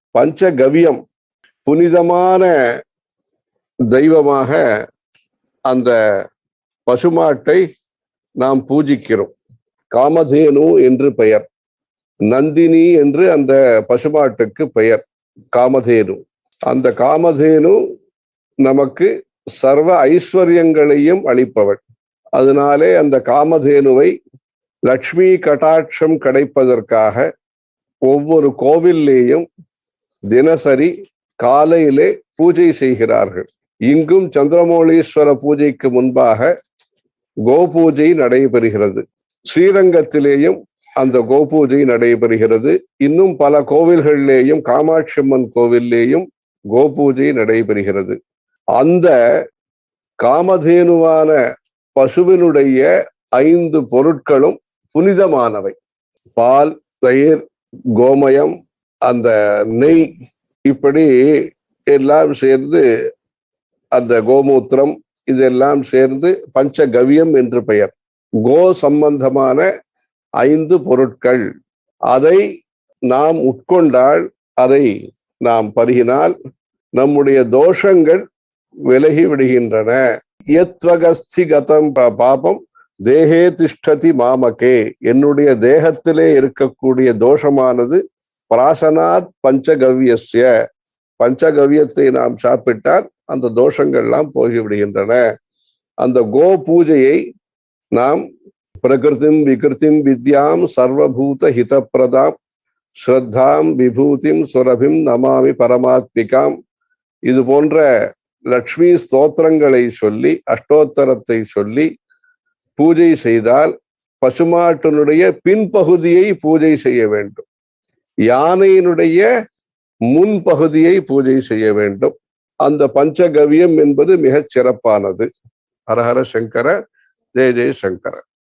பஞ்சகவியம் புனிதமான தெய்வமாக அந்த பசுமாட்டை நாம் பூஜிக்கிறோம் காமதேனு என்று பெயர் நந்தினி என்று அந்த பசுமாட்டுக்கு பெயர் காமதேனு அந்த காமதேனு நமக்கு சர்வ ஐஸ்வர்யங்களையும் அளிப்பவள் அதனாலே அந்த காமதேனுவை லக்ஷ்மி கடாட்சம் கிடைப்பதற்காக ஒவ்வொரு கோவில்லேயும் தினசரி காலையிலே பூஜை செய்கிறார்கள் இங்கும் சந்திரமௌலீஸ்வர பூஜைக்கு முன்பாக கோபூஜை நடைபெறுகிறது ஸ்ரீரங்கத்திலேயும் அந்த கோபூஜை நடைபெறுகிறது இன்னும் பல கோவில்களிலேயும் காமாட்சி அம்மன் கோவில்லேயும் கோபூஜை நடைபெறுகிறது அந்த காமதேனுவான பசுவினுடைய ஐந்து பொருட்களும் புனிதமானவை பால் தயிர் கோமயம் அந்த நெய் இப்படி எல்லாம் சேர்ந்து அந்த கோமூத்திரம் இதெல்லாம் சேர்ந்து பஞ்சகவியம் என்று பெயர் கோ சம்பந்தமான ஐந்து பொருட்கள் அதை நாம் உட்கொண்டால் அதை நாம் பருகினால் நம்முடைய தோஷங்கள் விலகி விடுகின்றன யத்வகஸ்தி கதம் பா- பாபம் தேகே திஷ்டதி மாமகே என்னுடைய தேகத்திலே இருக்கக்கூடிய தோஷமானது பிராசனாத் பஞ்சகவ்யஸ்ய பஞ்சகவ்யத்தை நாம் சாப்பிட்டால் அந்த தோஷங்கள்லாம் போய்விடுகின்றன அந்த கோ பூஜையை நாம் பிரகிருதிம் விகிருதிம் வித்யாம் சர்வபூத ஹிதப்பிரதாம் ஸ்ரத்தாம் விபூதிம் சுரபிம் நமாமி பரமாத்மிகாம் இது போன்ற லக்ஷ்மி ஸ்தோத்திரங்களை சொல்லி அஷ்டோத்தரத்தை சொல்லி பூஜை செய்தால் பசுமாட்டினுடைய பின்பகுதியை பூஜை செய்ய வேண்டும் யானையினுடைய முன்பகுதியை பூஜை செய்ய வேண்டும் அந்த பஞ்சகவியம் என்பது மிகச் சிறப்பானது ஹரஹர சங்கர ஜெய ஜெய சங்கர